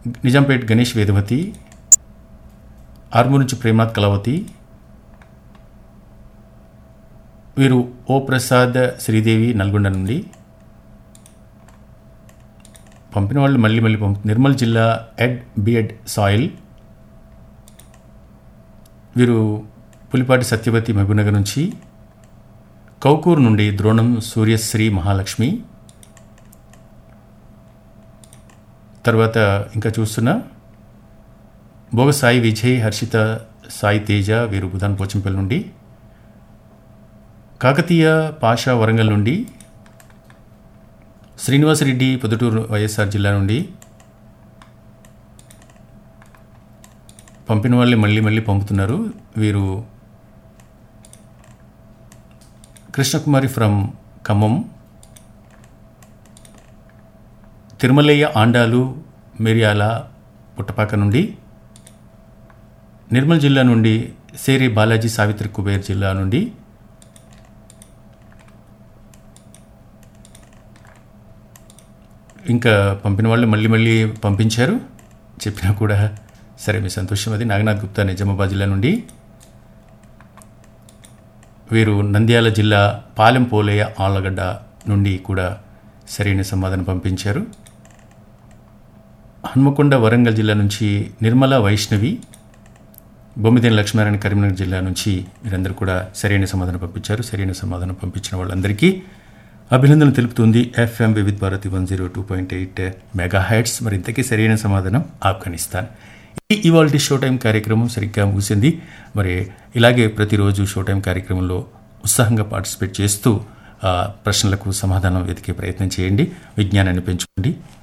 నిజాంపేట్ గణేష్ వేదవతి ఆర్మూర్ నుంచి ప్రేమనాథ్ కళావతి వీరు ఓ ప్రసాద్ శ్రీదేవి నల్గొండ నుండి పంపిన వాళ్ళు మళ్ళీ మళ్ళీ పంపు నిర్మల్ జిల్లా ఎడ్ బిఎడ్ సాయిల్ వీరు పులిపాటి సత్యవతి మహబూబ్నగర్ నుంచి కౌకూరు నుండి ద్రోణం సూర్యశ్రీ మహాలక్ష్మి తర్వాత ఇంకా చూస్తున్నా భోగ సాయి విజయ్ హర్షిత సాయి తేజ వీరు బుధాన్ పోచంపల్లి నుండి కాకతీయ పాషా వరంగల్ నుండి శ్రీనివాసరెడ్డి పొద్దుటూరు వైఎస్ఆర్ జిల్లా నుండి పంపిన వాళ్ళే మళ్ళీ మళ్ళీ పంపుతున్నారు వీరు కృష్ణకుమారి ఫ్రమ్ ఖమ్మం తిరుమలయ్య ఆండాలు మిరియాల పుట్టపాక నుండి నిర్మల్ జిల్లా నుండి సేరి బాలాజీ సావిత్రి కుబేర్ జిల్లా నుండి ఇంకా పంపిన వాళ్ళు మళ్ళీ మళ్ళీ పంపించారు చెప్పినా కూడా సరే మీ సంతోషం అది నాగనాథ్ గుప్తా నిజామాబాద్ జిల్లా నుండి వీరు నంద్యాల జిల్లా పాలెం పోలేయ ఆళ్ళగడ్డ నుండి కూడా సరైన సమాధానం పంపించారు హన్మకొండ వరంగల్ జిల్లా నుంచి నిర్మల వైష్ణవి బొమ్మిదేని లక్ష్మీనారాయణ కరీంనగర్ జిల్లా నుంచి మీరందరూ కూడా సరైన సమాధానం పంపించారు సరైన సమాధానం పంపించిన వాళ్ళందరికీ అభినందనలు తెలుపుతుంది FM Vividh Bharati one zero two point eight megahertz మరి ఇంతకీ సరైన సమాధానం ఆఫ్ఘనిస్తాన్ ఈ ఇవాల్టి షో టైం కార్యక్రమం సరిగ్గా ముగిసింది మరి ఇలాగే ప్రతిరోజు షో టైం కార్యక్రమంలో ఉత్సాహంగా పార్టిసిపేట్ చేస్తూ ఆ, ప్రశ్నలకు సమాధానం వెతికే ప్రయత్నం చేయండి విజ్ఞానాన్ని పెంచుకోండి